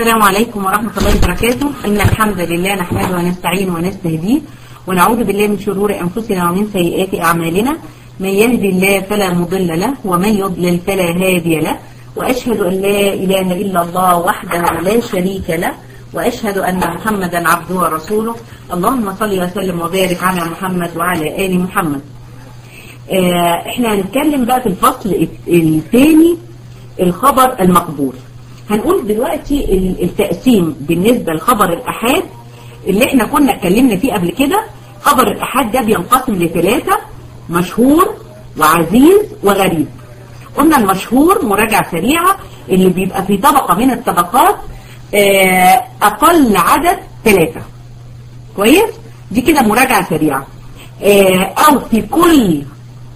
السلام عليكم ورحمة الله وبركاته إن الحمد لله نحمده ونستعين ونستهديه ونعوذ بالله من شرور أنفسنا ومن سيئات أعمالنا من يهدي الله فلا مضل له ومن يضلل فلا هادي له وأشهد أن لا إله إلا الله وحده لا شريك له وأشهد أن محمدا عبده ورسوله اللهم صل وسلم وبارك على محمد وعلى آل محمد آه، احنا هنتكلم بقى في الفصل الثاني الخبر المقبول هنقول دلوقتي ال- التقسيم بالنسبة لخبر الأحاد اللي احنا كنا اتكلمنا فيه قبل كده خبر الأحاد ده بينقسم لثلاثة مشهور وعزيز وغريب قلنا المشهور مراجعة سريعة اللي بيبقى في طبقة من الطبقات آه، أقل عدد ثلاثة كويس دي كده مراجعة سريعة آه، أو في كل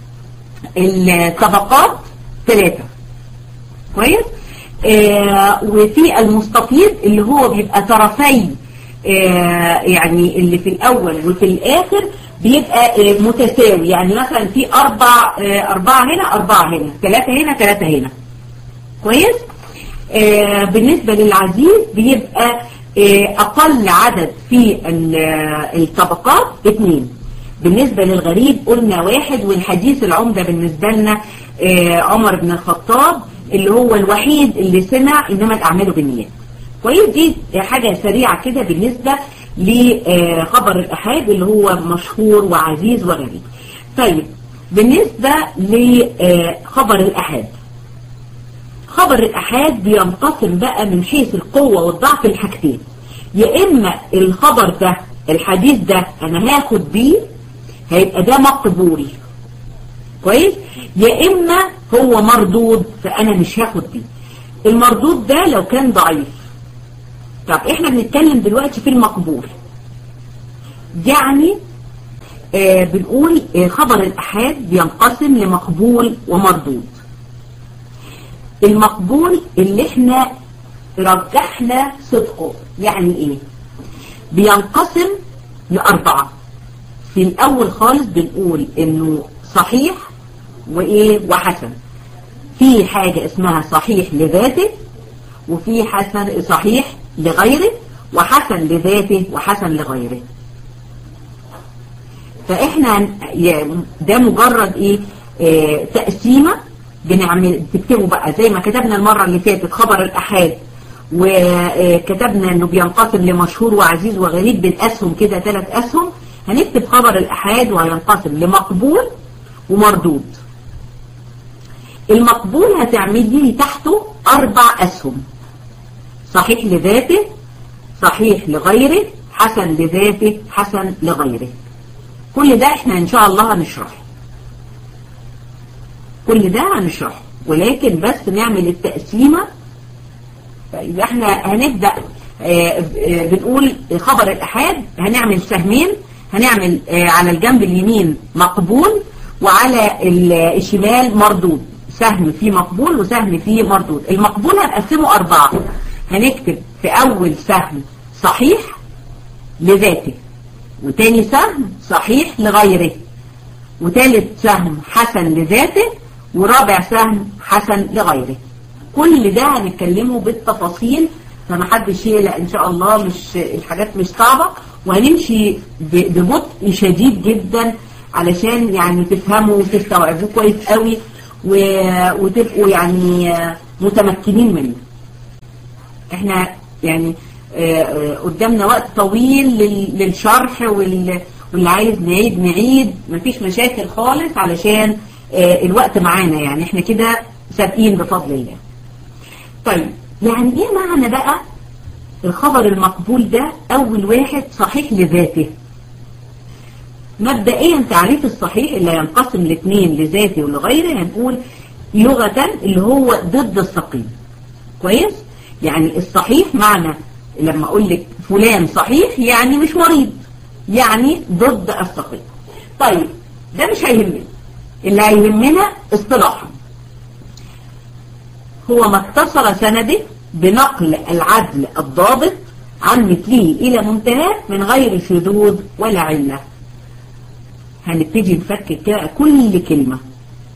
الطبقات ثلاثة كويس آه وفي المستفيض اللي هو بيبقى طرفي آه يعني اللي في الأول وفي الآخر بيبقى آه متساوي يعني مثلا في أربع آه أربعة هنا أربعة هنا ثلاثة هنا ثلاثة هنا كويس آه بالنسبة للعزيز بيبقى آه أقل عدد في ال- الطبقات اثنين بالنسبة للغريب قلنا واحد والحديث العمدة بالنسبة لنا آه عمر بن الخطاب اللي هو الوحيد اللي سمع إنما الأعمال بالنيات كويس دي حاجة سريعة كده بالنسبة لخبر الأحاد اللي هو مشهور وعزيز وغريب طيب بالنسبة لخبر الأحاد خبر الأحاد بينقسم بقى من حيث القوة والضعف الحاجتين يا إما الخبر ده الحديث ده أنا هاخد بيه هيبقى ده مقبول كويس يا إما هو مردود فأنا مش هاخد بيه المردود ده لو كان ضعيف طب احنا بنتكلم دلوقتي في المقبول يعني آه بنقول آه خبر الأحاد بينقسم لمقبول ومردود المقبول اللي احنا رجحنا صدقه يعني ايه بينقسم لأربعة في الأول خالص بنقول إنه صحيح وإيه وحسن في حاجة اسمها صحيح لذاته وفي حسن صحيح لغيره وحسن لذاته وحسن لغيره فإحنا هن- يعني ده مجرد إيه آه تقسيمة بنعمل تكتبوا بقى زي ما كتبنا المرة اللي فاتت خبر الأحاد وكتبنا انه بينقسم لمشهور وعزيز وغريب بالاسهم كده ثلاث اسهم هنكتب خبر الاحاد وهينقسم لمقبول ومردود المقبول هتعملي لي تحته اربع اسهم صحيح لذاته صحيح لغيره حسن لذاته حسن لغيره كل ده احنا ان شاء الله هنشرحه كل ده هنشرحه ولكن بس نعمل التقسيمه يبقى احنا هنبدأ آه، آه، بنقول خبر الأحاد هنعمل سهمين هنعمل آه، على الجنب اليمين مقبول وعلى ال- الشمال مردود سهم فيه مقبول وسهم فيه مردود المقبول هنقسمه أربعة هنكتب في أول سهم صحيح لذاته وتاني سهم صحيح لغيره وتالت سهم حسن لذاته ورابع سهم حسن لغيره كل ده هنتكلمه بالتفاصيل فمحدش يقلق ان شاء الله مش الحاجات مش صعبة وهنمشي ب- ببطء شديد جدا علشان يعني تفهموا وتستوعبوه كويس قوي و- وتبقوا يعني آه، متمكنين منه احنا يعني آه، آه، قدامنا وقت طويل لل- للشرح وال- واللي عايز نعيد نعيد مفيش مشاكل خالص علشان آه، الوقت معانا يعني احنا كده سابقين بفضل الله طيب يعني ايه معنى بقى الخبر المقبول ده اول واحد صحيح لذاته مبدئيا تعريف الصحيح اللي ينقسم لاثنين لذاته ولغيره هنقول لغة اللي هو ضد السقيم كويس يعني الصحيح معنى لما اقول لك فلان صحيح يعني مش مريض يعني ضد السقيم طيب ده مش هيهمنا اللي هيهمنا اصطلاحا هو ما اتصل سنده بنقل العدل الضابط عن مثله إلى منتهى من غير شذوذ ولا علة هنبتدي نفكك كده كل كلمة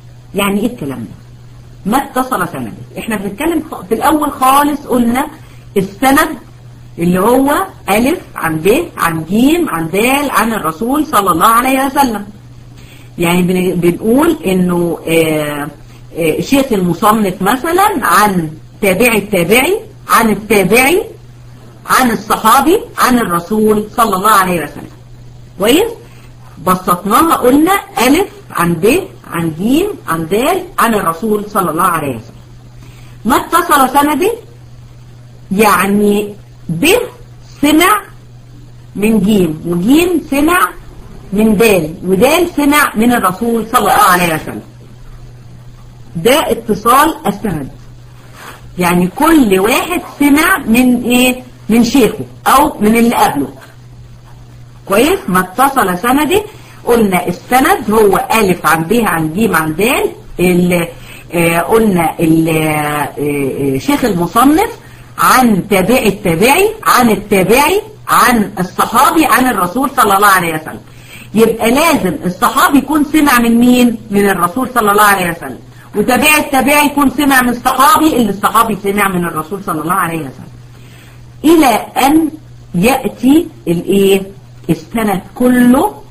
يعني ايه الكلام ده ما اتصل سنده احنا بنتكلم خ- في الاول خالص قلنا السند اللي هو ألف عن ب عن ج عن د عن الرسول صلى الله عليه وسلم يعني بنقول انه آآ آآ شيخ المصنف مثلا عن تابع التابعي عن التابعي عن الصحابي عن الرسول صلى الله عليه وسلم كويس بسطناها قلنا ألف عن ب عن ج عن د عن الرسول صلى الله عليه وسلم ما اتصل سندي يعني ب سمع من ج وج سمع من د ودال سمع من الرسول صلى الله عليه وسلم ده اتصال السند يعني كل واحد سمع من ايه من شيخه او من اللي قبله كويس ما اتصل سندي قلنا السند هو ألف عن ب عن ج عن د اه قلنا اه شيخ المصنف عن تابع التابعي عن التابعي عن الصحابي عن الرسول صلى الله عليه وسلم يبقى لازم الصحابي يكون سمع من مين من الرسول صلى الله عليه وسلم وتابع التابعي يكون سمع من الصحابي اللي الصحابي سمع من الرسول صلى الله عليه وسلم الى ان يأتي الايه السند كله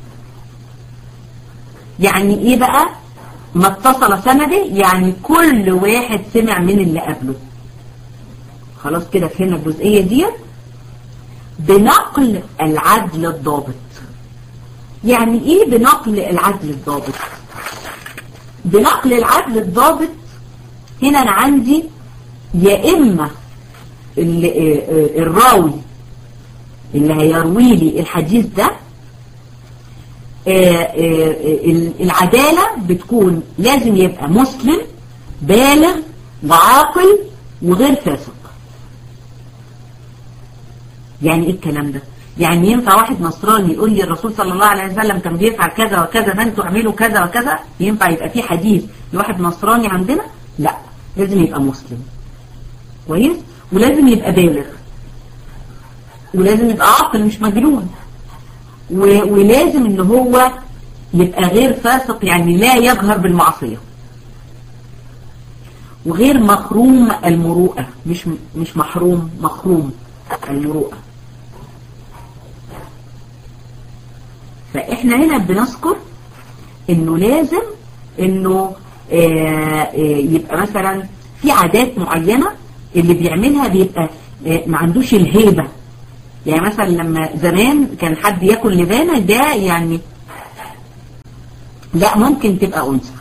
يعني ايه بقى ما اتصل سندي يعني كل واحد سمع من اللي قبله خلاص كده فهمنا الجزئية دي بنقل العدل الضابط يعني ايه بنقل العدل الضابط بنقل العدل الضابط هنا انا عندي يا اما الراوي اللي هيروي لي الحديث ده العدالة بتكون لازم يبقى مسلم بالغ وعاقل وغير فاسق يعني ايه الكلام ده يعني ينفع واحد نصراني يقول لي الرسول صلى الله عليه وسلم كان بيفعل كذا وكذا فانتوا اعملوا كذا وكذا ينفع يبقى في حديث لواحد نصراني عندنا لا لازم يبقى مسلم كويس ولازم يبقى بالغ ولازم يبقى عاقل مش مجنون ولازم ان هو يبقى غير فاسق يعني لا يجهر بالمعصية وغير مخروم المروءة مش مش محروم مخروم المروءة فاحنا هنا بنذكر انه لازم انه آآ آآ يبقى مثلا في عادات معينة اللي بيعملها بيبقى ما عندوش الهيبة يعني مثلا لما زمان كان حد ياكل لبانة ده يعني لا ممكن تبقى أنثى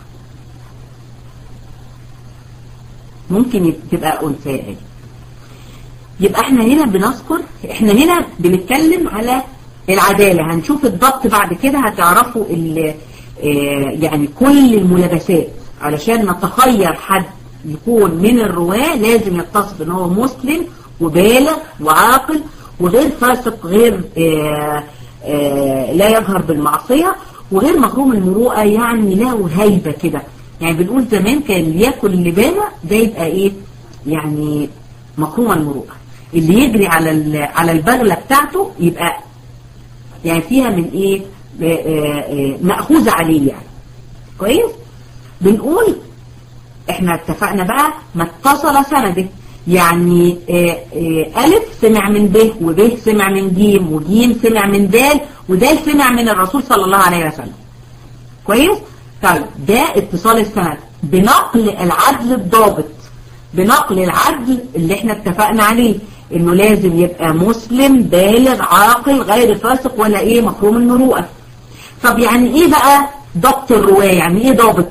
ممكن تبقى أنثى يعني. يبقى احنا هنا بنذكر احنا هنا بنتكلم على العدالة هنشوف الضبط بعد كده هتعرفوا يعني كل الملابسات علشان نتخير حد يكون من الرواة لازم يتصف ان هو مسلم وبالغ وعاقل وغير فاسق غير آآ آآ لا يظهر بالمعصية وغير مخروم المروءة يعني له هيبة كده يعني بنقول زمان كان اللي ياكل اللبانة ده يبقى ايه يعني مخروم المروءة اللي يجري على على البغلة بتاعته يبقى يعني فيها من ايه آآ مأخوذة عليه يعني كويس بنقول احنا اتفقنا بقى ما اتصل سنده يعني آآ آآ ألف سمع من ب وب سمع من ج وج سمع من د ودال سمع من الرسول صلى الله عليه وسلم كويس طيب ده اتصال السند بنقل العدل الضابط بنقل العدل اللي احنا اتفقنا عليه انه لازم يبقى مسلم بالغ عاقل غير فاسق ولا ايه مفهوم المروءه طب يعني ايه بقى ضبط الروايه يعني ايه ضابط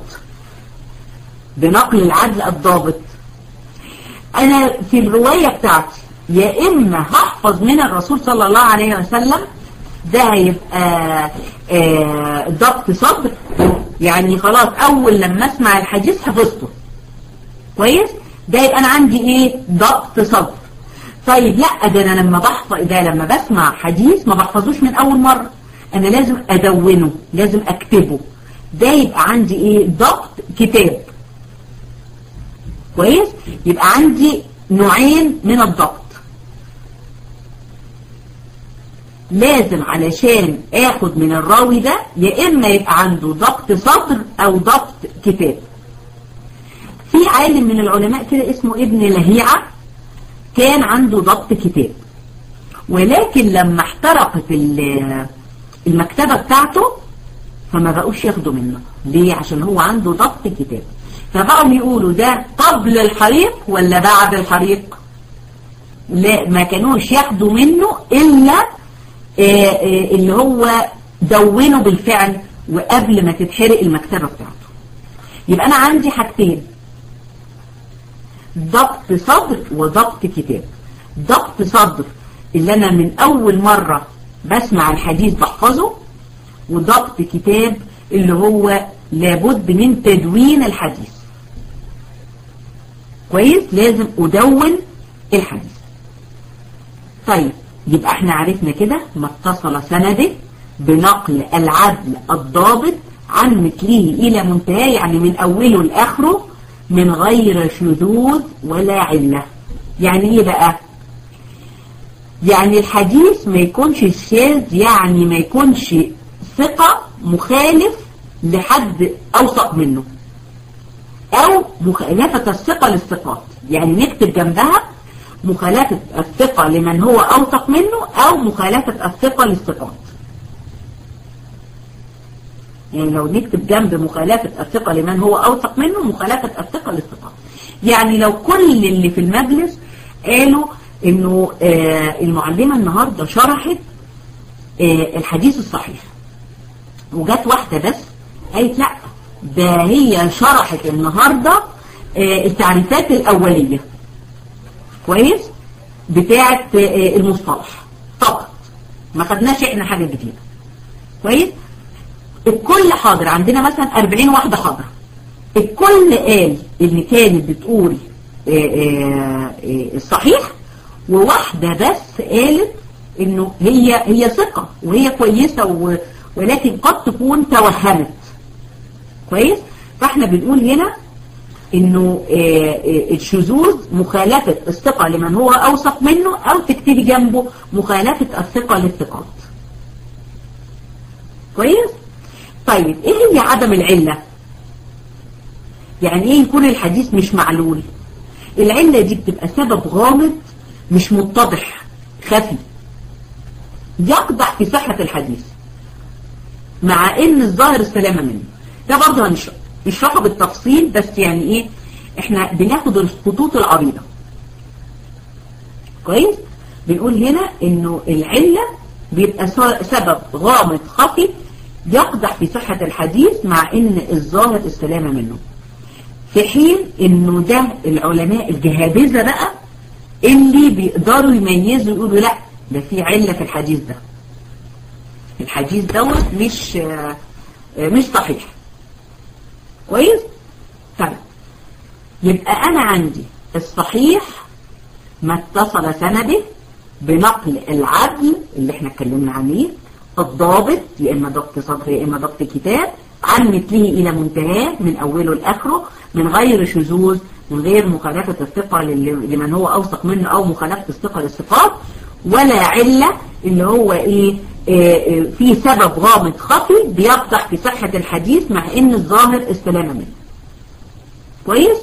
بنقل العدل الضابط انا في الرواية بتاعتي يا اما هحفظ من الرسول صلى الله عليه وسلم ده هيبقى ضبط صدر يعني خلاص اول لما اسمع الحديث حفظته كويس ده يبقى انا عندي ايه ضبط صدر طيب لا ده انا لما بحفظ ده لما بسمع حديث ما بحفظوش من اول مرة انا لازم ادونه لازم اكتبه ده يبقى عندي ايه ضبط كتاب كويس يبقى عندي نوعين من الضبط لازم علشان اخد من الراوي ده يا اما يبقى عنده ضبط صدر او ضبط كتاب في عالم من العلماء كده اسمه ابن لهيعة كان عنده ضبط كتاب ولكن لما احترقت المكتبة بتاعته فما بقوش ياخدوا منه ليه عشان هو عنده ضبط كتاب فبقوا يقولوا ده قبل الحريق ولا بعد الحريق لا ما كانوش ياخدوا منه إلا آآ آآ اللي هو دونه بالفعل وقبل ما تتحرق المكتبة بتاعته يبقى أنا عندي حاجتين ضبط صدر وضبط كتاب ضبط صدر اللي أنا من أول مرة بسمع الحديث بحفظه وضبط كتاب اللي هو لابد من تدوين الحديث كويس لازم أدون الحديث طيب يبقى احنا عرفنا كده ما اتصل سنده بنقل العدل الضابط عن مثله إلى منتهى يعني من أوله لآخره من غير شذوذ ولا علة يعني ايه بقى يعني الحديث ما يكونش شاذ يعني ما يكونش ثقة مخالف لحد أوثق منه أو مخالفة الثقة للثقات يعني نكتب جنبها مخالفة الثقة لمن هو أوثق منه أو مخالفة الثقة للثقات يعني لو نكتب جنب مخالفة الثقة لمن هو أوثق منه مخالفة الثقة للثقات يعني لو كل اللي في المجلس قالوا انه آه المعلمة النهاردة شرحت آه الحديث الصحيح وجات واحدة بس قالت لا ده هي شرحت النهاردة آه التعريفات الأولية كويس بتاعة المصطلح فقط ما خدناش احنا حاجة جديدة كويس الكل حاضر عندنا مثلا 40 واحدة حاضرة الكل قال اللي كانت بتقول الصحيح وواحدة بس قالت انه هي هي ثقة وهي كويسة و ولكن قد تكون توهمت كويس فاحنا بنقول هنا انه الشذوذ مخالفة الثقة لمن هو اوثق منه او تكتبي جنبه مخالفة الثقة للثقات كويس طيب ايه هي عدم العلة يعني ايه يكون الحديث مش معلول العلة دي بتبقى سبب غامض مش متضح خفي يقدح في صحة الحديث مع ان الظاهر السلامة منه ده برضه هنشرح نشرحه بالتفصيل بس يعني ايه احنا بناخد الخطوط العريضة كويس بنقول هنا انه العلة بيبقى سبب غامض خفي يقدح في صحة الحديث مع ان الظاهر السلامة منه في حين انه ده العلماء الجهابذة بقى اللي بيقدروا يميزوا يقولوا لا ده في علة في الحديث ده الحديث دوت مش مش صحيح كويس طيب يبقى انا عندي الصحيح ما اتصل سنده بنقل العدل اللي احنا اتكلمنا عليه الضابط يا اما ضبط صدر يا اما ضبط كتاب عن مثله الى منتهاه من اوله لاخره من غير شذوذ من غير مخالفة الثقة لمن هو اوثق منه او مخالفة الثقة للثقات ولا علة اللي هو ايه, إيه في سبب غامض خفي بيقطع في صحة الحديث مع ان الظاهر السلامة منه كويس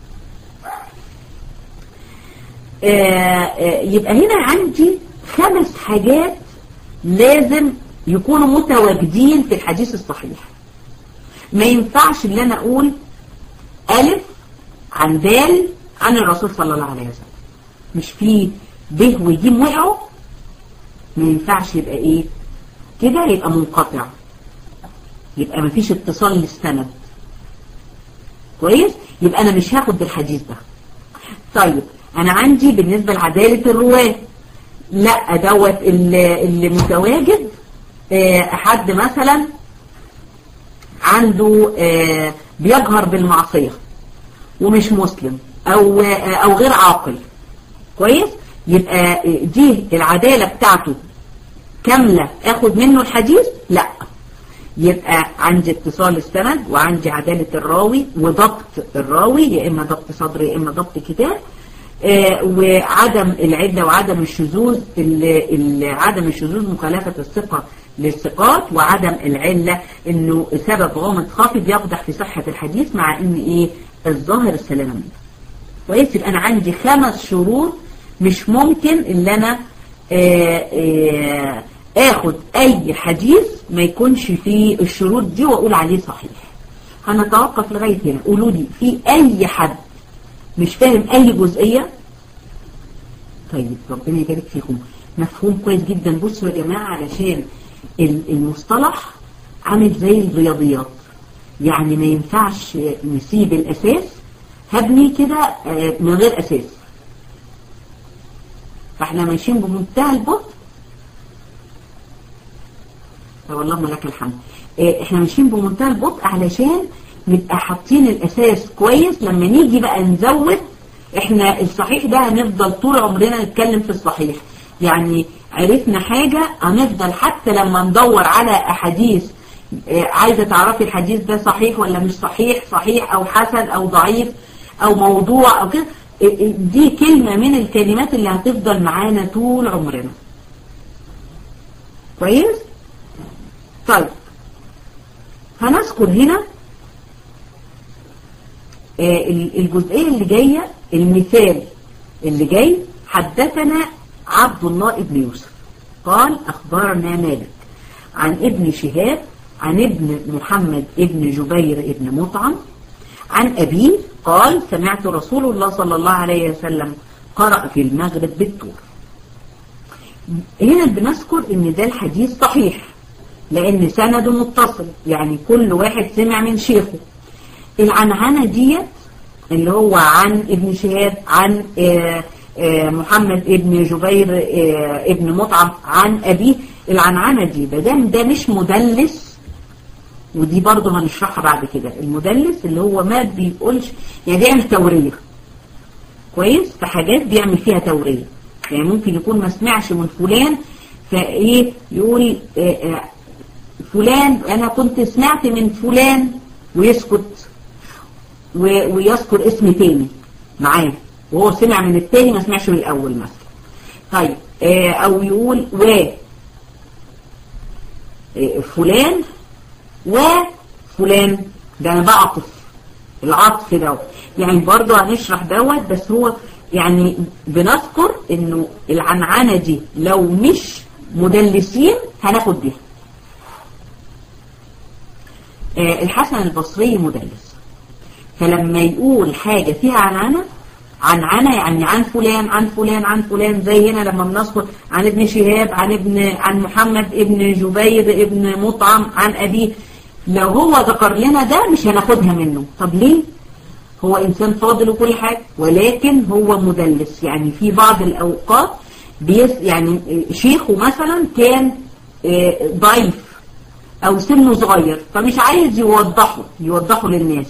آه يبقى هنا عندي خمس حاجات لازم يكونوا متواجدين في الحديث الصحيح ما ينفعش اللي انا اقول الف عن دال عن الرسول صلى الله عليه وسلم مش في ب وجيم وقعوا ما ينفعش يبقى ايه كده يبقى منقطع يبقى ما فيش اتصال للسند كويس يبقى انا مش هاخد بالحديث ده طيب انا عندي بالنسبة لعدالة الرواة لا دوت اللي, اللي متواجد اه حد مثلا عنده اه بيجهر بالمعصية ومش مسلم او اه او غير عاقل كويس يبقى دي العدالة بتاعته كاملة اخد منه الحديث لا يبقى عندي اتصال السند وعندي عدالة الراوي وضبط الراوي يا اما ضبط صدر يا اما ضبط كتاب آه وعدم العدة وعدم الشذوذ عدم الشذوذ مخالفة الثقة للثقات وعدم العلة انه سبب غامض خافض يقدح في صحة الحديث مع ان ايه الظاهر السلامة منه كويس يبقى انا عندي خمس شروط مش ممكن ان انا آه، آه، اخد اي حديث ما يكونش فيه الشروط دي واقول عليه صحيح هنتوقف لغاية هنا قولوا لي في اي حد مش فاهم اي جزئية طيب ربنا يبارك فيكم مفهوم كويس جدا بصوا يا جماعة علشان ال- المصطلح عامل زي الرياضيات يعني ما ينفعش نسيب الاساس هبني كده آه، من غير اساس فاحنا ماشيين بمنتهى البطء والله لك الحمد آه، احنا ماشيين بمنتهى البطء علشان نبقى حاطين الاساس كويس لما نيجي بقى نزود احنا الصحيح ده هنفضل طول عمرنا نتكلم في الصحيح يعني عرفنا حاجة هنفضل حتى لما ندور على احاديث آه، عايزة تعرفي الحديث ده صحيح ولا مش صحيح صحيح او حسن او ضعيف او موضوع او كده آه، آه، دي كلمة من الكلمات اللي هتفضل معانا طول عمرنا كويس طيب هنذكر هنا آه، ال- الجزئية اللي جاية المثال اللي جاي حدثنا عبد الله ابن يوسف قال أخبرنا مالك عن ابن شهاب عن ابن محمد ابن جبير ابن مطعم عن أبيه قال سمعت رسول الله صلى الله عليه وسلم قرأ في المغرب بالطور هنا بنذكر ان ده الحديث صحيح لان سنده متصل يعني كل واحد سمع من شيخه العنعنة ديت اللي هو عن ابن شهاب عن آه، آه، محمد ابن جبير آه، ابن مطعم عن أبيه العنعنة دي بدام ده مش مدلس ودي برضه هنشرحها بعد كده المدلس اللي هو ما بيقولش يعني بيعمل تورية كويس في حاجات بيعمل فيها تورية يعني ممكن يكون ما سمعش من فلان فايه يقول آه، آه، فلان انا كنت سمعت من فلان ويسكت و- ويذكر اسم تاني معاه وهو سمع من التاني ما سمعش من الاول مثلا طيب آه، او يقول و آه، فلان وفلان ده انا بعطف العطف دوت يعني برضه هنشرح دوت بس هو يعني بنذكر انه العنعنة دي لو مش مدلسين هناخد بيها آه، الحسن البصري مدلس فلما يقول حاجة فيها عنعنة عنعنة يعني عن فلان عن فلان عن فلان زي هنا لما بنذكر عن ابن شهاب عن ابن عن محمد ابن جبير ابن مطعم عن أبيه لو هو ذكر لنا ده مش هناخدها منه طب ليه هو إنسان فاضل وكل حاجة ولكن هو مدلس يعني في بعض الأوقات بيس يعني شيخه مثلا كان آه، ضعيف او سنه صغير فمش عايز يوضحه يوضحه للناس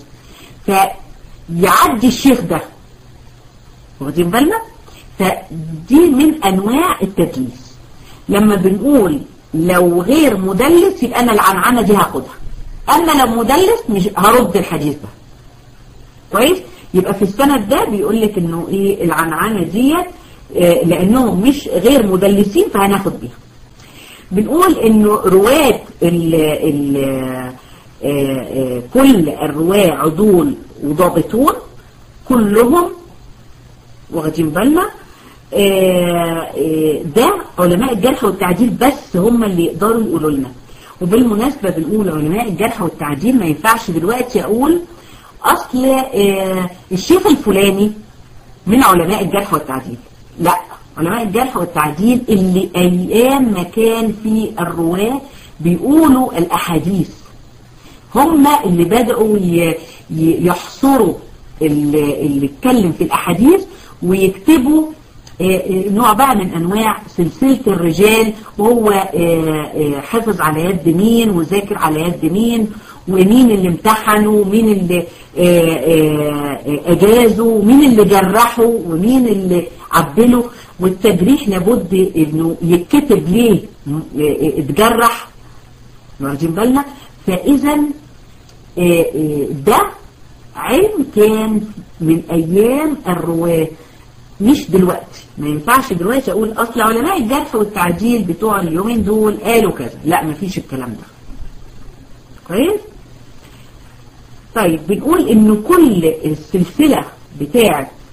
فيعدي الشيخ ده واخدين بالنا فدي من انواع التدليس لما بنقول لو غير مدلس يبقى انا العنعنه دي هاخدها اما لو مدلس مش هرد الحديث ده كويس يبقى في السند ده بيقول لك انه ايه العنعنه ديت آه، لانهم مش غير مدلسين فهناخد بيها بنقول انه رواة ال ال آه، آه، كل الرواة عدول وضابطون كلهم واخدين بالنا آه، آه، ده علماء الجرح والتعديل بس هم اللي يقدروا يقولوا لنا وبالمناسبة بنقول علماء الجرح والتعديل ما ينفعش دلوقتي اقول اصل آه، الشيخ الفلاني من علماء الجرح والتعديل لا علماء الجرح والتعديل اللي ايام ما كان في الرواة بيقولوا الاحاديث هم اللي بدأوا ي- ي- يحصروا اللي اللي اتكلم في الاحاديث ويكتبوا آه، آه، نوع بقى من انواع سلسلة الرجال وهو آه، آه، حافظ على يد مين وذاكر على يد مين ومين اللي امتحنه ومين اللي آه، آه، آه، اجازه ومين اللي جرحه ومين اللي عبله والتجريح لابد انه يتكتب ليه م- آه، آه، اتجرح واخدين بالنا فاذا آه، آه، ده علم كان من ايام الرواه مش دلوقتي ما ينفعش دلوقتي اقول اصل علماء الجرح والتعديل بتوع اليومين دول قالوا كذا لا مفيش الكلام ده كويس طيب بنقول ان كل السلسلة بتاعت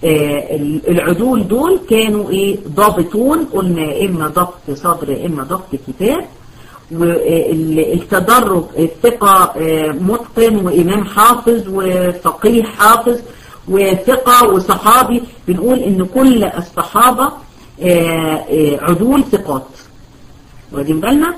العدول دول كانوا ايه ضابطون قلنا اما ضبط صدر اما ضبط كتاب والتدرج الثقة متقن وإمام حافظ وفقيه حافظ وثقة وصحابي بنقول ان كل الصحابة عدول ثقات واخدين بالنا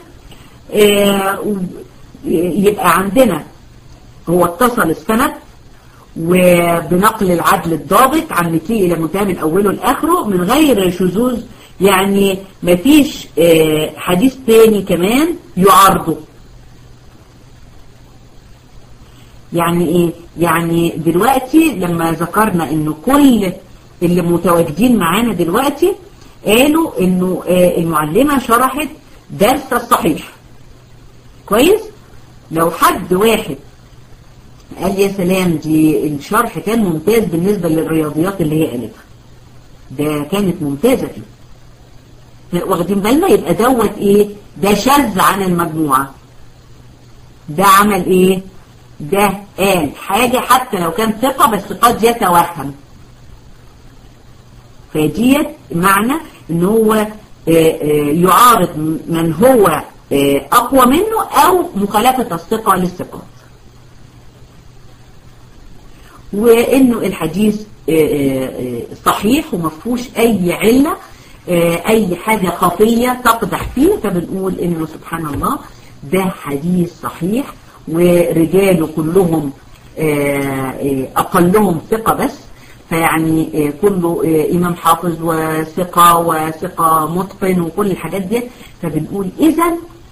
يبقى عندنا هو اتصل السند وبنقل العدل الضابط عن مكي إلى منتهى من أوله لآخره من غير شذوذ يعني مفيش حديث تاني كمان يعارضه يعني ايه يعني دلوقتي لما ذكرنا انه كل اللي متواجدين معانا دلوقتي قالوا انه المعلمة شرحت درس الصحيح كويس لو حد واحد قال يا سلام دي الشرح كان ممتاز بالنسبة للرياضيات اللي هي قالتها ده كانت ممتازة فيه واخدين بالنا يبقى دوت ايه ده شذ عن المجموعة ده عمل ايه ده قال حاجة حتى لو كان ثقة بس قد يتوهم فديت معنى ان هو يعارض من هو اقوى منه او مخالفة الثقة للثقات وانه الحديث صحيح ومفهوش اي علة اي حاجة خفية تقدح فيه فبنقول انه سبحان الله ده حديث صحيح ورجاله كلهم اقلهم ثقة بس فيعني كله امام حافظ وثقة وثقة متقن وكل الحاجات دي فبنقول اذا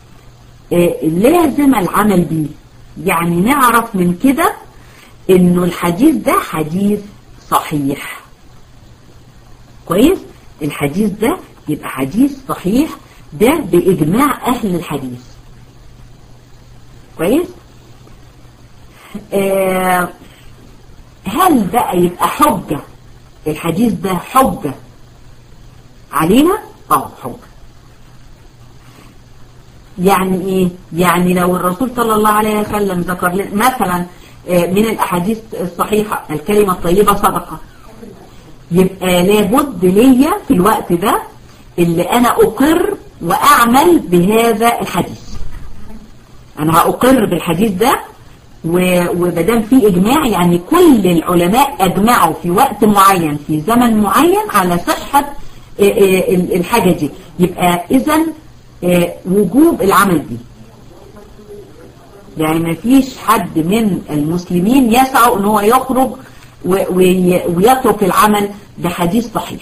لازم العمل بيه يعني نعرف من كده انه الحديث ده حديث صحيح كويس الحديث ده يبقى حديث صحيح ده بإجماع أهل الحديث كويس آه هل بقى يبقى حجة الحديث ده حجة علينا اه حجة يعني ايه يعني لو الرسول صلى الله عليه وسلم ذكر لنا مثلا من الأحاديث الصحيحة الكلمة الطيبة صدقة يبقى لابد ليا في الوقت ده اللي أنا أقر وأعمل بهذا الحديث أنا هأقر بالحديث ده ومدام في إجماع يعني كل العلماء أجمعوا في وقت معين في زمن معين على صحة الحاجة دي يبقى إذا وجوب العمل دي يعني ما فيش حد من المسلمين يسعى ان هو يخرج ويترك العمل بحديث صحيح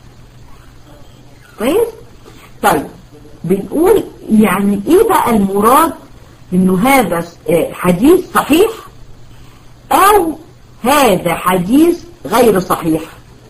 كويس طيب بنقول يعني ايه بقى المراد انه هذا حديث صحيح او هذا حديث غير صحيح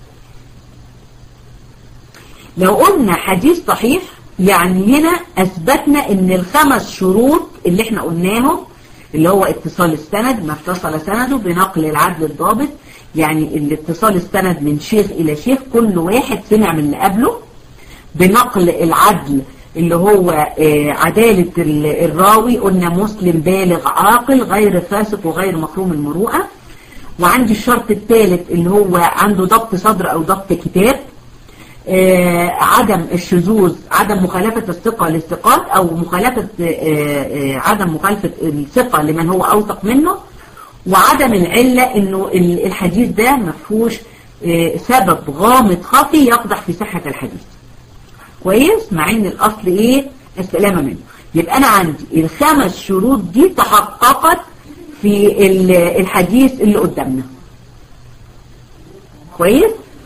لو قلنا حديث صحيح يعني هنا اثبتنا ان الخمس شروط اللي احنا قلناهم اللي هو اتصال السند ما اتصل سنده بنقل العدل الضابط يعني الاتصال السند من شيخ الى شيخ كل واحد سمع من اللي قبله بنقل العدل اللي هو عدالة الراوي قلنا مسلم بالغ عاقل غير فاسق وغير مكروم المروءة وعندي الشرط الثالث اللي هو عنده ضبط صدر او ضبط كتاب آه عدم الشذوذ عدم مخالفة الثقة للثقات او مخالفة آه آه عدم مخالفة الثقة لمن هو اوثق منه وعدم العلة انه الحديث ده مفهوش سبب غامض خفي يقدح في صحة الحديث كويس مع ان الاصل ايه السلامة منه يبقى انا عندي الخمس شروط دي تحققت في الحديث اللي قدامنا كويس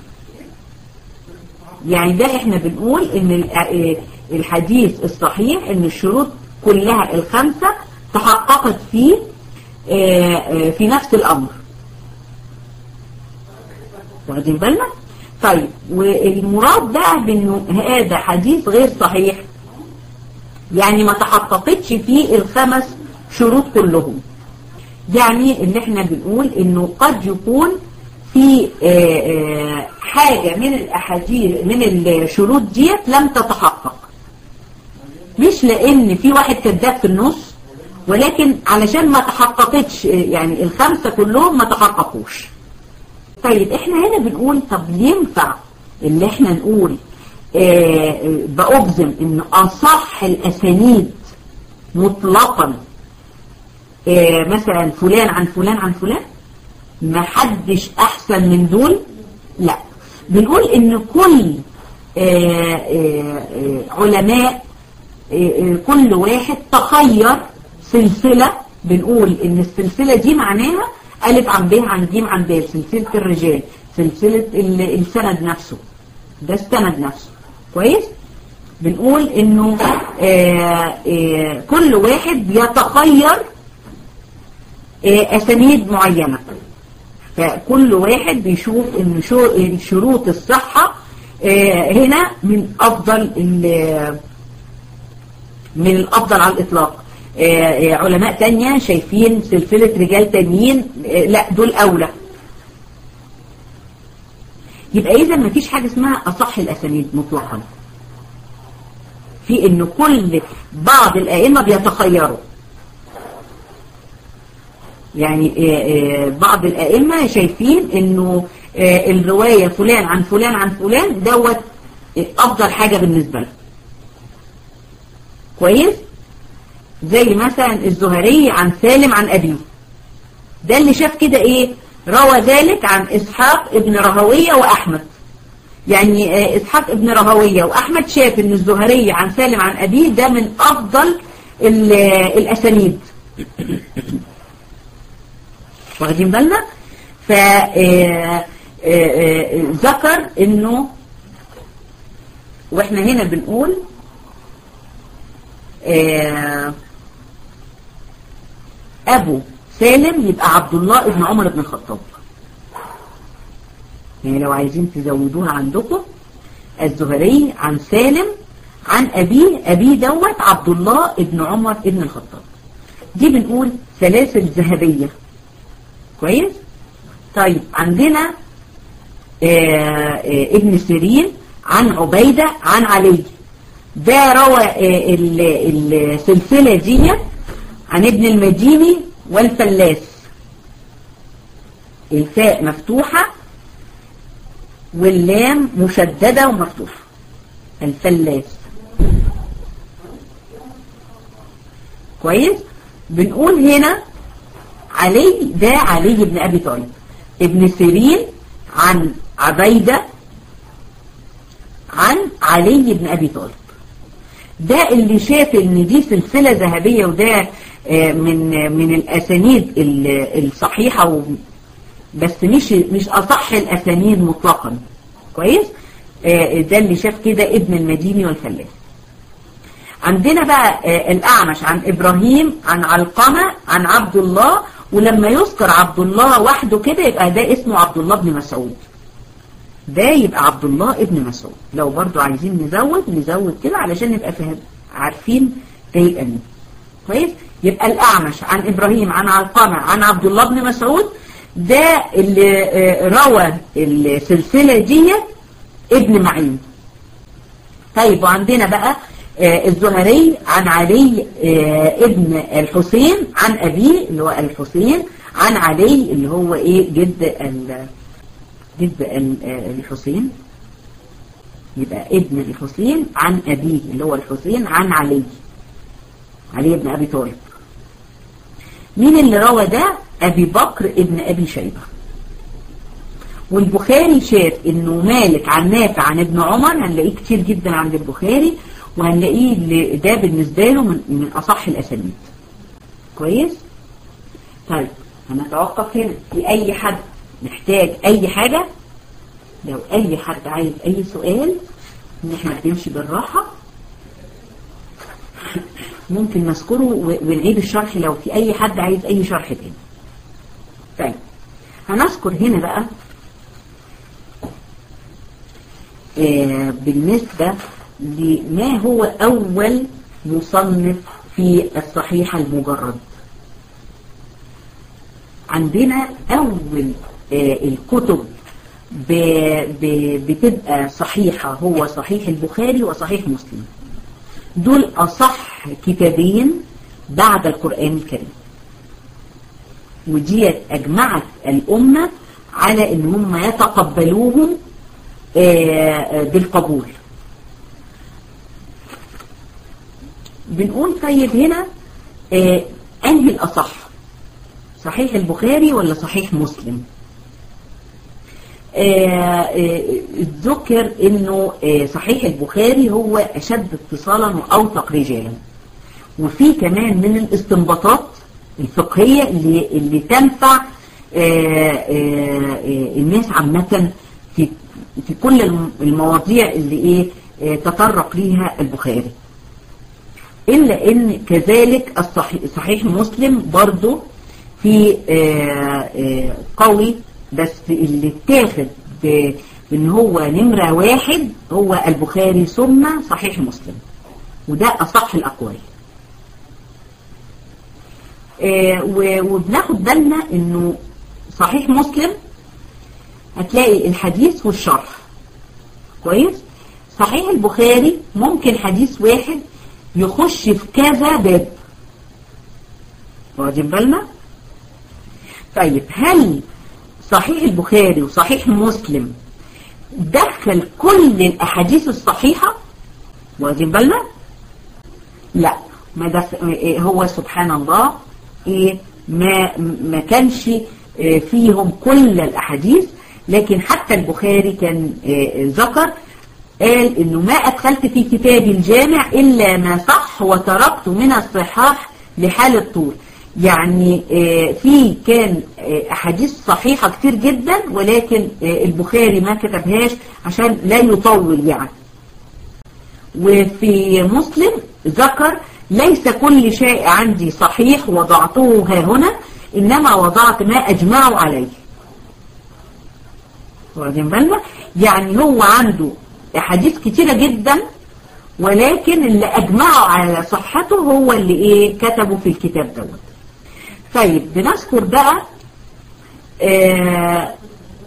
يعني ده احنا بنقول ان الحديث الصحيح ان الشروط كلها الخمسة تحققت فيه في نفس الامر واخدين بالنا طيب والمراد بقى بانه هذا حديث غير صحيح يعني ما تحققتش فيه الخمس شروط كلهم يعني اللي احنا بنقول انه قد يكون في حاجة من الأحاديث من الشروط ديت لم تتحقق مش لأن في واحد كذاب في النص ولكن علشان ما تحققتش يعني الخمسة كلهم ما تحققوش طيب احنا هنا بنقول طب ينفع اللي احنا نقول آه بأجزم ان اصح الاسانيد مطلقا آه مثلا فلان عن فلان عن فلان ما حدش احسن من دول لا بنقول ان كل آه آه علماء كل واحد تخير سلسلة بنقول ان السلسلة دي معناها ألف عن ب عن ج عن د سلسلة الرجال سلسلة السند نفسه ده السند نفسه كويس بنقول انه آآ آآ كل واحد بيتخير اسانيد معينة فكل واحد بيشوف ان شروط الصحة هنا من افضل من الافضل على الاطلاق علماء تانية شايفين سلسلة رجال تانيين لا دول اولى يبقى اذا ما فيش حاجة اسمها اصح الاسانيد مطلقا في ان كل بعض الائمة بيتخيروا يعني بعض الائمة شايفين انه الرواية فلان عن فلان عن فلان دوت افضل حاجة بالنسبة له كويس زي مثلا الزهري عن سالم عن أبيه ده اللي شاف كده ايه روى ذلك عن إسحاق ابن رهوية وأحمد يعني إسحاق ابن رهوية وأحمد شاف ان الزهري عن سالم عن أبيه ده من أفضل الأسانيد واخدين بالنا فذكر انه واحنا هنا بنقول أبو سالم يبقى عبد الله ابن عمر بن الخطاب يعني لو عايزين تزودوها عندكم الزهري عن سالم عن أبيه أبيه دوت عبد الله ابن عمر ابن الخطاب دي بنقول سلاسل ذهبية كويس طيب عندنا آآ آآ ابن سيرين عن عبيدة عن علي ده روى السلسلة دي عن ابن المديني والفلاس الفاء مفتوحة واللام مشددة ومفتوحة الفلاس كويس بنقول هنا علي ده علي بن أبي طالب ابن سيرين عن عبيدة عن علي بن أبي طالب ده اللي شاف ان دي سلسلة ذهبية وده من من الاسانيد الصحيحة بس مش مش اصح الاسانيد مطلقا كويس ده اللي شاف كده ابن المديني والفلاس عندنا بقى الاعمش عن ابراهيم عن علقمة عن عبد الله ولما يذكر عبد الله وحده كده يبقى ده اسمه عبد الله بن مسعود ده يبقى عبد الله ابن مسعود لو برضو عايزين نزود نزود كده علشان نبقى فهم عارفين ده يبقى مين كويس يبقى الأعمش عن إبراهيم عن علقمة عن عبد الله بن مسعود ده اللي روى السلسلة دي ابن معين طيب وعندنا بقى الزهري عن علي ابن الحسين عن أبيه اللي هو الحسين عن علي اللي هو ايه جد جد الحسين يبقى ابن الحسين عن أبيه اللي هو الحسين عن علي علي بن أبي طالب مين اللي روى ده أبي بكر ابن أبي شيبة والبخاري شاف انه مالك عن نافع عن ابن عمر هنلاقيه كتير جدا عند البخاري وهنلاقيه ده بالنسبة له من, من أصح الأسانيد كويس طيب هنتوقف هنا في أي حد محتاج أي حاجة لو أي حد عايز أي سؤال إن احنا بنمشي بالراحة ممكن نذكره ونعيد الشرح لو في أي حد عايز أي شرح تاني طيب هنذكر هنا بقى آه بالنسبة لما هو أول مصنف في الصحيحة المجرد عندنا أول آه الكتب ب ب بتبقى صحيحة هو صحيح البخاري وصحيح مسلم دول أصح كتابين بعد القرآن الكريم وديت أجمعت الأمة على ان هم يتقبلوهم بالقبول بنقول طيب هنا انهي الاصح صحيح البخاري ولا صحيح مسلم ذكر انه صحيح البخاري هو اشد اتصالا واوثق رجالا وفي كمان من الاستنباطات الفقهية اللي, اللي تنفع الناس عامة في, في كل المواضيع اللي ايه تطرق ليها البخاري الا ان كذلك الصحيح صحيح مسلم برضو في قوي بس اللي اتاخد ان هو نمرة واحد هو البخاري ثم صحيح مسلم وده اصح الاقوال وبناخد بالنا انه صحيح مسلم هتلاقي الحديث والشرح كويس صحيح البخاري ممكن حديث واحد يخش في كذا باب واخدين بالنا طيب هل صحيح البخاري وصحيح مسلم دخل كل الاحاديث الصحيحة واخدين بالنا لا ما دخل هو سبحان الله ايه ما ما كانش فيهم كل الاحاديث لكن حتى البخاري كان ذكر قال انه ما ادخلت في كتابي الجامع الا ما صح وتركت من الصحاح لحال الطول يعني في كان احاديث صحيحة كتير جدا ولكن البخاري ما كتبهاش عشان لا يطول يعني وفي مسلم ذكر ليس كل شيء عندي صحيح وضعته ها هنا إنما وضعت ما أجمعوا عليه واخدين بالنا يعني هو عنده أحاديث كتيرة جدا ولكن اللي أجمعوا على صحته هو اللي إيه كتبوا في الكتاب دوت طيب بنذكر بقى آه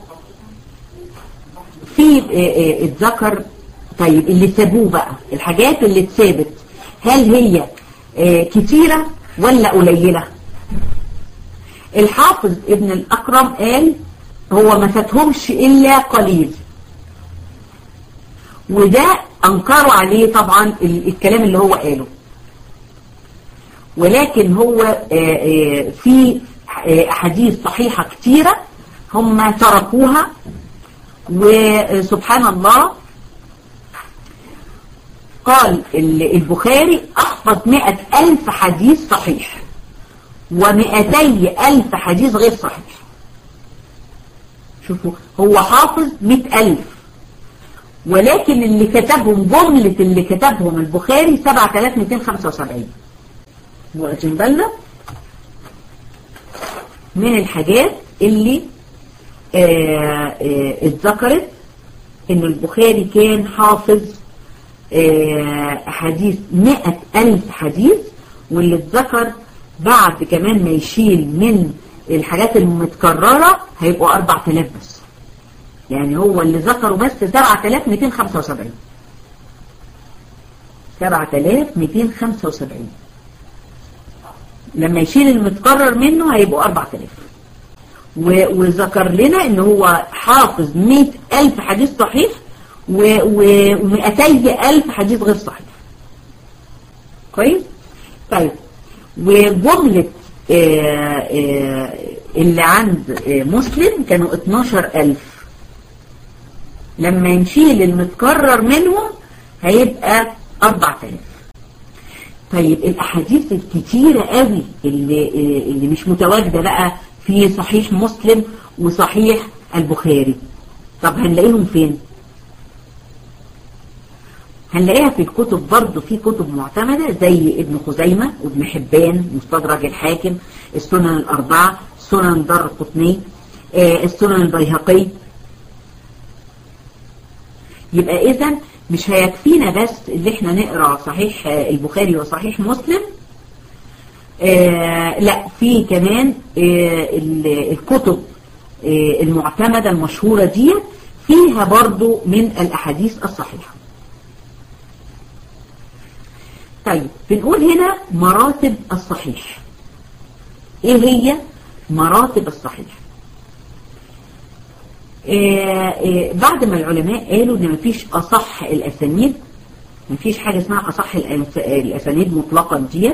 في آه اتذكر طيب اللي سابوه بقى الحاجات اللي اتثابت هل هي آه كتيرة ولا قليلة الحافظ ابن الأكرم قال هو ما فاتهمش إلا قليل وده أنكروا عليه طبعا الكلام اللي هو قاله ولكن هو في أحاديث صحيحة كتيرة هم تركوها وسبحان الله قال البخاري أحفظ مئة ألف حديث صحيح ومئتي ألف حديث غير صحيح شوفوا هو حافظ مئة ألف ولكن اللي كتبهم جملة اللي كتبهم البخاري 7275 واخدين بالنا من الحاجات اللي آآ آآ اتذكرت ان البخاري كان حافظ حديث مئة ألف حديث واللي اتذكر بعد كمان ما يشيل من الحاجات المتكررة هيبقوا 4000 بس يعني هو اللي ذكره بس 7275 7275 لما يشيل المتكرر منه هيبقوا 4000 وذكر لنا ان هو حافظ 100000 حديث صحيح و200 ألف حديث غير صحيح كويس طيب وجملة آآ آآ اللي عند مسلم كانوا 12 ألف لما نشيل المتكرر منهم هيبقى 4000 طيب الأحاديث الكتيرة قوي اللي, اللي مش متواجدة بقى في صحيح مسلم وصحيح البخاري طب هنلاقيهم فين هنلاقيها في الكتب برضه في كتب معتمدة زي ابن خزيمة وابن حبان مستدرج الحاكم السنن الأربعة سنن دار القطني آه السنن البيهقي يبقى إذا مش هيكفينا بس اللي احنا نقرأ صحيح البخاري وصحيح مسلم آه لا في كمان آه الكتب آه المعتمدة المشهورة دي فيها برضو من الأحاديث الصحيحة طيب بنقول هنا مراتب الصحيح ايه هي مراتب الصحيح بعد ما العلماء قالوا ان مفيش اصح الاسانيد مفيش حاجة اسمها اصح الاسانيد مطلقا ديت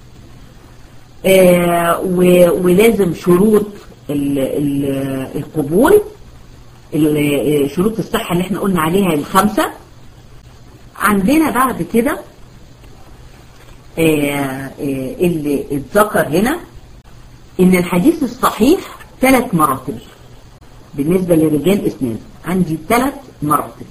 ولازم شروط ال ال القبول شروط الصحة اللي احنا قلنا عليها الخمسة عندنا بعد كده اللي اتذكر هنا ان الحديث الصحيح ثلاث مراتب بالنسبة لرجال اسناد عندي ثلاث مراتب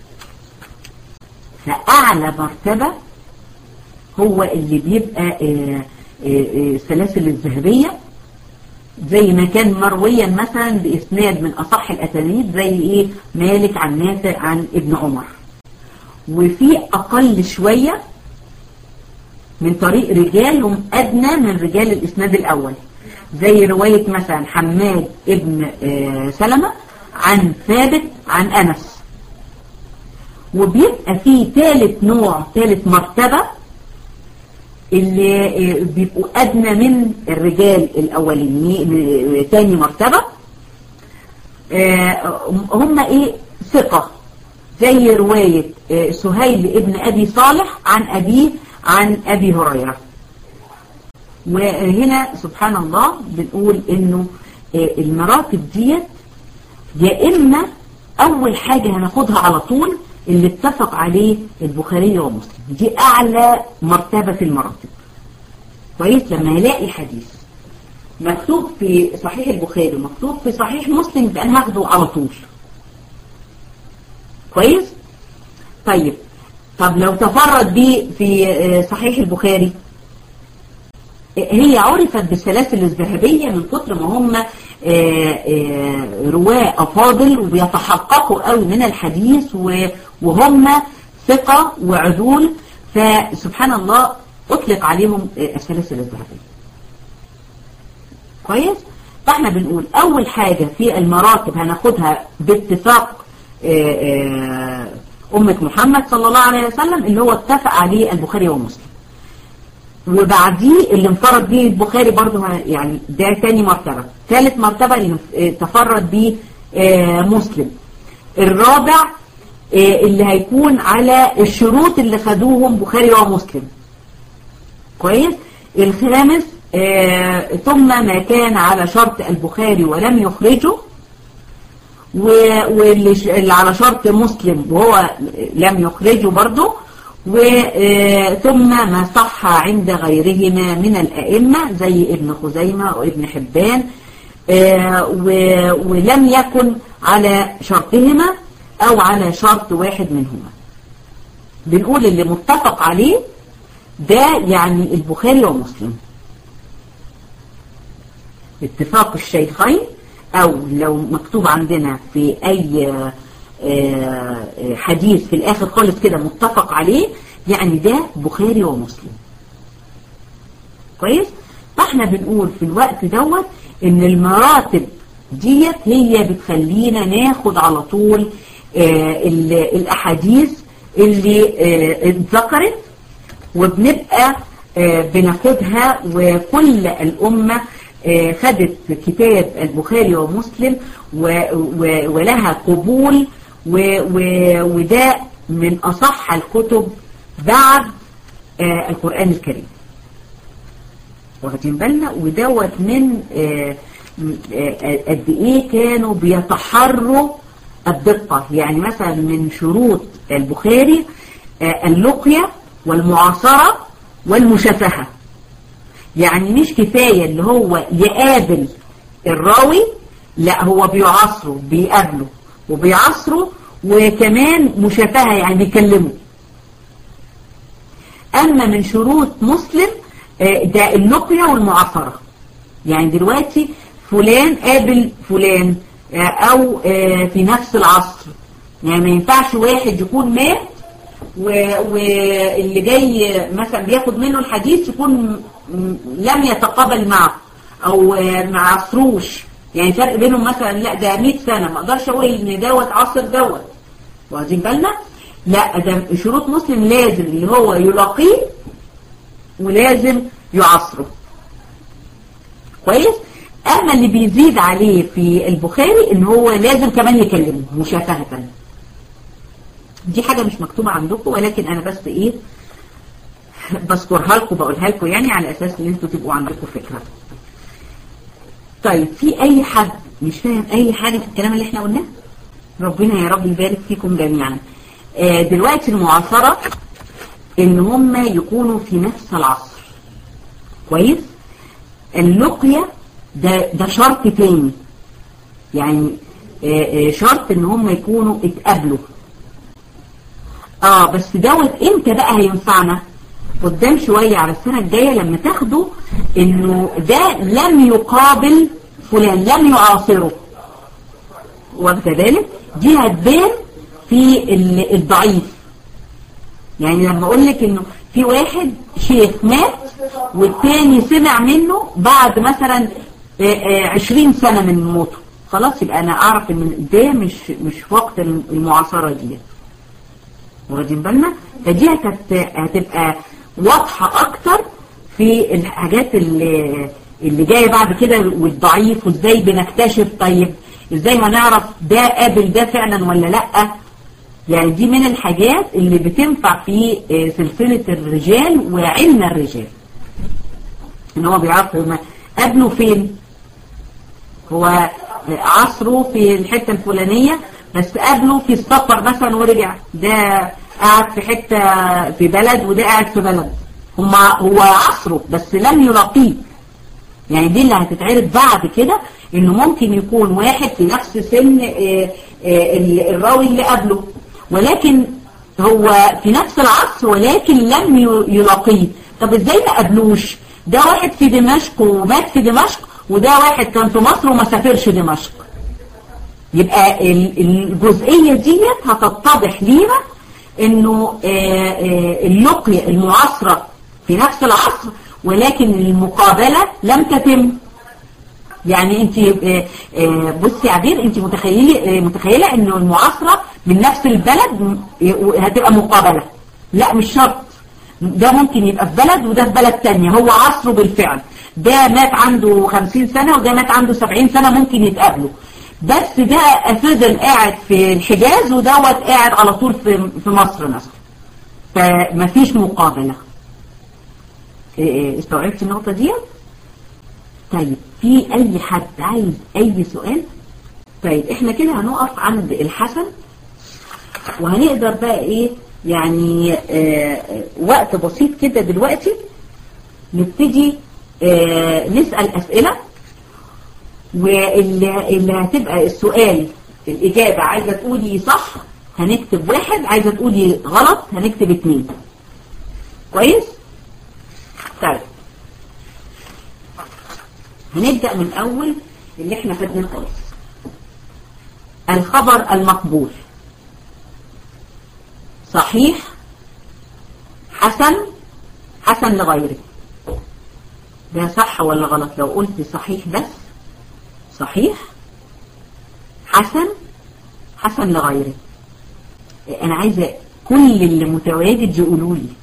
فأعلى مرتبة هو اللي بيبقى السلاسل الذهبية زي ما كان مرويا مثلا بإسناد من أصح الأسانيد زي إيه مالك عن نافع عن ابن عمر وفي أقل شوية من طريق رجال هم أدنى من رجال الإسناد الأول زي رواية مثلا حماد ابن سلمة عن ثابت عن أنس وبيبقى في ثالث نوع ثالث مرتبة اللي بيبقوا أدنى من الرجال الأولين تاني مرتبة هم إيه ثقة زي رواية سهيل ابن أبي صالح عن أبيه عن أبي هريرة وهنا سبحان الله بنقول إنه المراتب ديت يا إما أول حاجة هناخدها على طول اللي اتفق عليه البخاري ومسلم دي أعلى مرتبة في المراتب كويس لما يلاقي حديث مكتوب في صحيح البخاري ومكتوب في صحيح مسلم يبقى أنا هاخده على طول كويس طيب طب لو تفرد بيه في صحيح البخاري هي عرفت بالسلاسل الذهبية من كتر ما هم رواة أفاضل وبيتحققوا قوي من الحديث وهم ثقة وعدول فسبحان الله أطلق عليهم السلاسل الذهبية كويس فاحنا بنقول أول حاجة في المراتب هناخدها باتفاق أمة محمد صلى الله عليه وسلم اللي هو اتفق عليه البخاري ومسلم وبعديه اللي انفرد به البخاري برضه يعني ده تاني مرتبة ثالث مرتبة اللي تفرد به مسلم الرابع اللي هيكون على الشروط اللي خدوهم بخاري ومسلم كويس الخامس ثم ما كان على شرط البخاري ولم يخرجه واللي على شرط مسلم وهو لم يخرجه برضه وثم ما صح عند غيرهما من الأئمة زي ابن خزيمة وابن حبان ولم يكن على شرطهما أو على شرط واحد منهما بنقول اللي متفق عليه ده يعني البخاري ومسلم اتفاق الشيخين أو لو مكتوب عندنا في أي حديث في الآخر خالص كده متفق عليه يعني ده بخاري ومسلم كويس فاحنا بنقول في الوقت دوت ان المراتب ديت هي بتخلينا ناخد على طول الاحاديث اللي اتذكرت وبنبقى بناخدها وكل الامه خدت كتاب البخاري ومسلم ولها قبول وده من أصح الكتب بعد القرآن الكريم واخدين بالنا ودوت من قد ايه كانوا بيتحروا الدقة يعني مثلا من شروط البخاري اللقية والمعاصرة والمشافهة يعني مش كفاية اللي هو يقابل الراوي لا هو بيعصره بيقابله وبيعصره وكمان مشافهة يعني بيكلمه أما من شروط مسلم ده اللقية والمعاصرة يعني دلوقتي فلان قابل فلان أو في نفس العصر يعني ما ينفعش واحد يكون مات واللي جاي مثلا بياخد منه الحديث يكون لم يتقابل معه او ما عصروش يعني فرق بينهم مثلا لا ده 100 سنة ما اقدرش اقول ان دوت عصر دوت واخدين بالنا لا ده شروط مسلم لازم اللي هو يلاقيه ولازم يعصره كويس اما اللي بيزيد عليه في البخاري ان هو لازم كمان يكلمه مشافهة دي حاجة مش مكتوبة عندكم ولكن انا بس ايه بذكرها لكم بقولها لكم يعني على اساس ان انتوا تبقوا عندكم فكرة طيب في اي حد مش فاهم اي حاجة في الكلام اللي احنا قلناه ربنا يا رب يبارك فيكم جميعا آه دلوقتي المعاصرة ان هم يكونوا في نفس العصر كويس اللقية ده, ده شرط تاني يعني آه آه شرط ان هم يكونوا اتقابلوا اه بس دوت امتى بقى هينفعنا قدام شوية على السنة الجاية لما تاخدوا انه ده لم يقابل فلان لم يعاصره واخده بالك دي هتبان في الضعيف يعني لما اقول لك انه في واحد شيخ مات والتاني سمع منه بعد مثلا عشرين سنة من موته خلاص يبقى انا اعرف ان ده مش مش وقت المعاصرة دي واخدين بالنا فدي هتبقى واضحة اكتر في الحاجات اللي اللي جاية بعد كده والضعيف وازاي بنكتشف طيب ازاي هنعرف ده قابل ده فعلا ولا لا يعني دي من الحاجات اللي بتنفع في سلسلة الرجال وعلم الرجال ان هو بيعرف هما قابلوا فين هو عصره في الحتة الفلانية بس قابله في السفر مثلا ورجع ده قاعد في حتة في بلد وده قاعد في بلد هما هو عصره بس لم يلاقيه يعني دي اللي هتتعرض بعد كده انه ممكن يكون واحد في نفس سن الراوي اللي قبله ولكن هو في نفس العصر ولكن لم يلاقيه طب ازاي ما قابلوش ده واحد في دمشق ومات في دمشق وده واحد كان في مصر وما سافرش دمشق يبقى الجزئية ديت هتتضح لينا انه اللقية المعاصرة في نفس العصر ولكن المقابلة لم تتم يعني انت بصي عبير انت متخيلة متخيلة انه المعاصرة من نفس البلد هتبقى مقابلة لا مش شرط ده ممكن يبقى في بلد وده في بلد تانية هو عصره بالفعل ده مات عنده خمسين سنة وده مات عنده سبعين سنة ممكن يتقابلوا بس ده فضل قاعد في الحجاز ودوت قاعد على طول في في مصر مثلا فمفيش مقابلة استوعبت النقطة دي طيب في اي حد عايز اي سؤال طيب احنا كده هنقف عند الحسن وهنقدر بقى ايه يعني آه وقت بسيط كده دلوقتي نبتدي آه نسأل اسئلة واللي اللي هتبقى السؤال الإجابة عايزة تقولي صح هنكتب واحد عايزة تقولي غلط هنكتب اتنين كويس؟ طيب هنبدأ من أول اللي احنا خدناه خالص الخبر المقبول صحيح حسن حسن لغيره ده صح ولا غلط لو قلت صحيح بس صحيح حسن حسن لغيره انا عايزة كل اللي متواجد يقولوا لي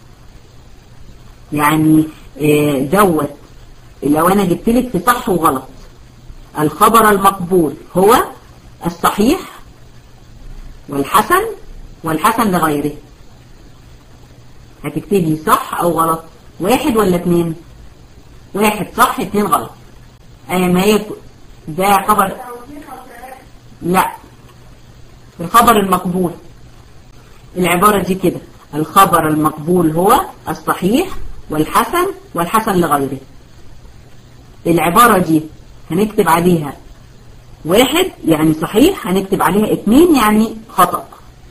يعني دوت لو انا جبت لك في صح وغلط الخبر المقبول هو الصحيح والحسن والحسن لغيره هتكتبي صح او غلط واحد ولا اتنين واحد صح اتنين غلط اي ما هي ده خبر لا الخبر المقبول العبارة دي كده الخبر المقبول هو الصحيح والحسن والحسن لغيره العبارة دي هنكتب عليها واحد يعني صحيح هنكتب عليها اتنين يعني خطأ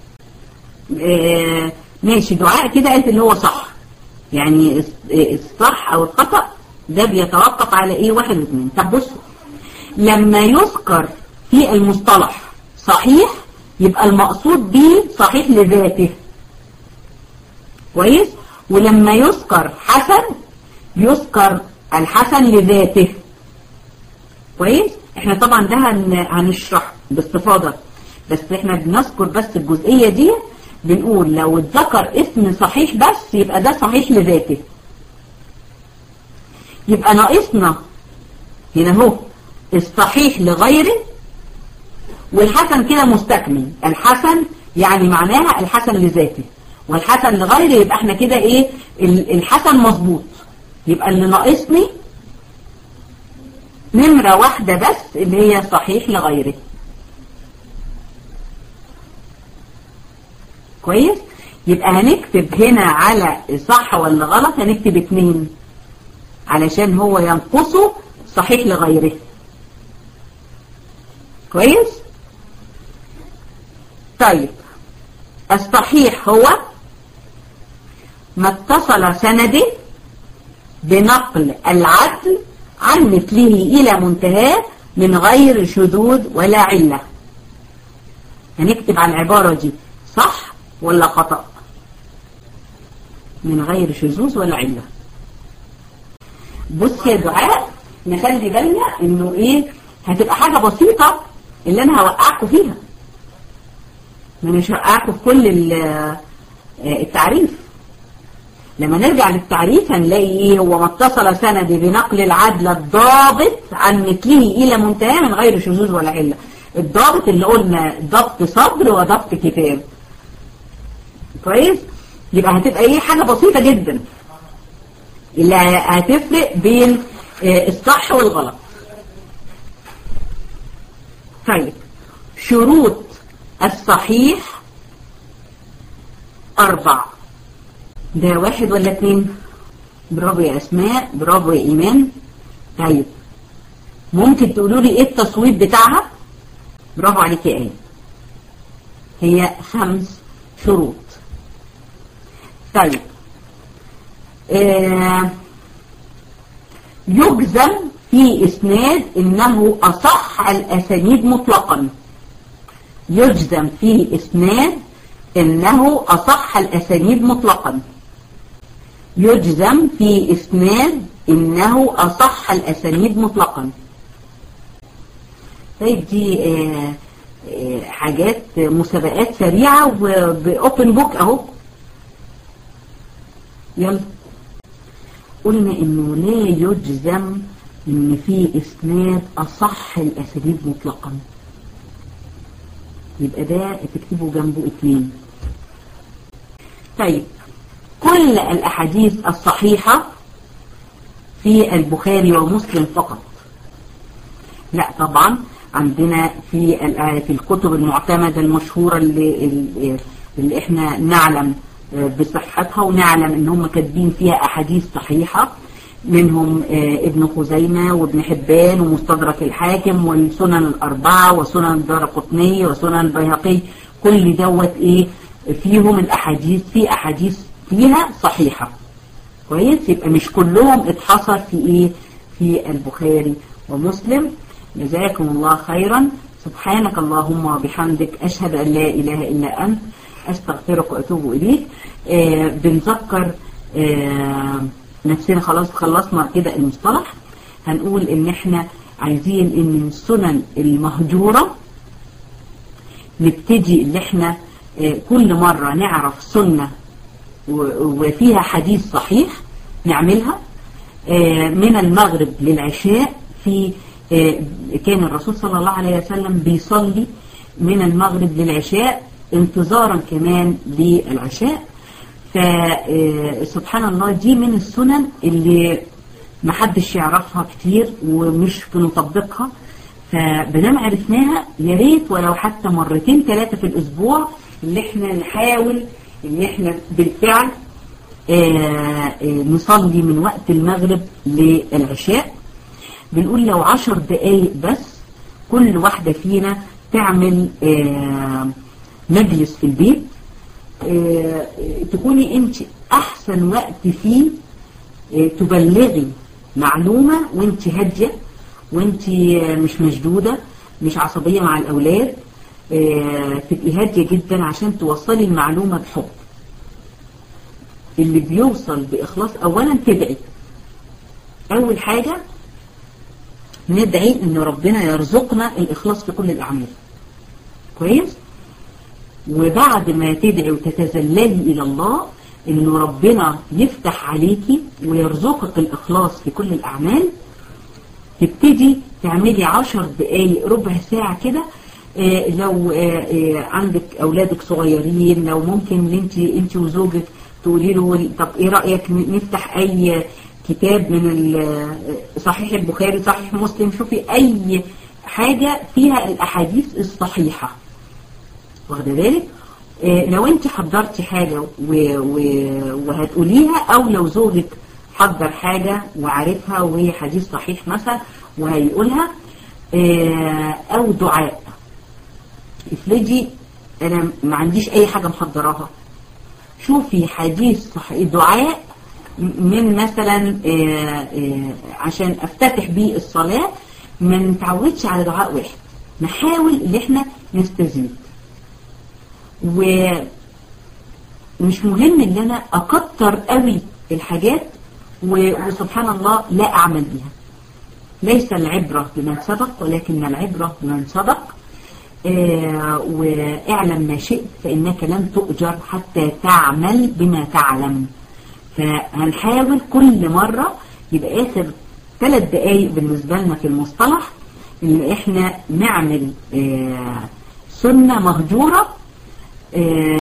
اه ماشي دعاء كده قالت اللي هو صح يعني الصح او الخطأ ده بيتوقف على ايه واحد واثنين طب بصوا لما يذكر في المصطلح صحيح يبقى المقصود به صحيح لذاته كويس ولما يذكر حسن يذكر الحسن لذاته كويس احنا طبعا ده هن... هنشرح باستفاضة بس احنا بنذكر بس الجزئية دي بنقول لو اتذكر اسم صحيح بس يبقى ده صحيح لذاته يبقى ناقصنا هنا اهو الصحيح لغيره والحسن كده مستكمل الحسن يعني معناها الحسن لذاته والحسن لغيره يبقى احنا كده ايه الحسن مظبوط يبقى اللي ناقصني نمرة واحدة بس اللي هي صحيح لغيره كويس يبقى هنكتب هنا على صح ولا غلط هنكتب اتنين علشان هو ينقصه صحيح لغيره كويس طيب الصحيح هو ما اتصل سنده بنقل العدل عن مثله إلى منتهاه من غير شذوذ ولا علة هنكتب على العبارة دي صح ولا خطأ من غير شذوذ ولا علة بص يا دعاء نخلي بالنا انه ايه هتبقى حاجة بسيطة اللي انا هوقعكم فيها ما مش هوقعكم في كل التعريف لما نرجع للتعريف هنلاقي ايه هو ما اتصل سندي بنقل العدل الضابط عن مثله الى منتهى من غير شذوذ ولا علة الضابط اللي قلنا ضبط صدر وضبط كتاب كويس يبقى هتبقى ايه حاجة بسيطة جدا اللي هتفرق بين الصح والغلط طيب شروط الصحيح أربع ده واحد ولا اتنين برافو يا أسماء برافو يا إيمان طيب ممكن تقولوا لي إيه التصويت بتاعها برافو عليك يا آية هي خمس شروط طيب آه يجزم في إسناد إنه أصح الأسانيد مطلقا يجزم في إسناد إنه أصح الأسانيد مطلقا يجزم في إسناد إنه أصح الأسانيد مطلقا طيب دي آه آه حاجات مسابقات سريعة وبأوبن بوك أهو يلا قلنا إنه لا يجزم إن في إسناد أصح الأسانيد مطلقا يبقى ده تكتبوا جنبه اتنين طيب كل الأحاديث الصحيحة في البخاري ومسلم فقط لا طبعا عندنا في في الكتب المعتمدة المشهورة اللي, اللي احنا نعلم بصحتها ونعلم ان هم كاتبين فيها احاديث صحيحة منهم ابن خزيمة وابن حبان ومستدرك الحاكم والسنن الأربعة وسنن الدار قطنية وسنن البيهقي كل دوت ايه فيهم الأحاديث في أحاديث فيها صحيحة كويس يبقى مش كلهم اتحصر في ايه في البخاري ومسلم جزاكم الله خيرا سبحانك اللهم وبحمدك أشهد أن لا إله إلا أنت أستغفرك وأتوب إليك آه بنذكر آه نفسنا خلاص خلصنا كده المصطلح هنقول ان احنا عايزين ان السنن المهجورة نبتدي ان احنا اه كل مرة نعرف سنة وفيها حديث صحيح نعملها اه من المغرب للعشاء في اه كان الرسول صلى الله عليه وسلم بيصلي من المغرب للعشاء انتظارا كمان للعشاء فسبحان الله دي من السنن اللي محدش يعرفها كتير ومش بنطبقها فبدام عرفناها يا ريت ولو حتى مرتين ثلاثة في الأسبوع اللي احنا نحاول ان احنا بالفعل آآ آآ نصلي من وقت المغرب للعشاء بنقول لو عشر دقايق بس كل واحدة فينا تعمل مجلس في البيت اه تكوني انت احسن وقت فيه اه تبلغي معلومة وانت هادية وانت مش مشدودة مش عصبية مع الاولاد اه تبقي هادية جدا عشان توصلي المعلومة بحب اللي بيوصل باخلاص اولا تدعي اول حاجة ندعي ان ربنا يرزقنا الاخلاص في كل الاعمال كويس وبعد ما تدعي وتتذللي إلى الله إنه ربنا يفتح عليكي ويرزقك الإخلاص في كل الأعمال تبتدي تعملي عشر دقايق ربع ساعة كده آه، لو آه، آه، عندك اولادك صغيرين لو ممكن ان انت انت وزوجك تقولي له طب ايه رايك ن- نفتح اي كتاب من ال- صحيح البخاري صحيح مسلم شوفي اي حاجه فيها الاحاديث الصحيحه واخده بالك آه، لو انت حضرتي حاجه و... و... وهتقوليها او لو زوجك حضر حاجه وعارفها وهي حديث صحيح مثلا وهيقولها آه، او دعاء افرضي انا ما عنديش اي حاجه محضراها شوفي حديث صحيح دعاء من مثلا آه، آه، عشان افتتح بيه الصلاه ما نتعودش على دعاء واحد نحاول ان احنا نستزيد ومش مهم ان انا اكتر قوي الحاجات و- وسبحان الله لا اعمل بها ليس العبرة بمن سبق ولكن العبرة بمن صدق آه، واعلم ما شئت فإنك لن تؤجر حتى تعمل بما تعلم فهنحاول كل مرة يبقى آخر ثلاث دقايق بالنسبة لنا في المصطلح إن إحنا نعمل آه، سنة مهجورة آه،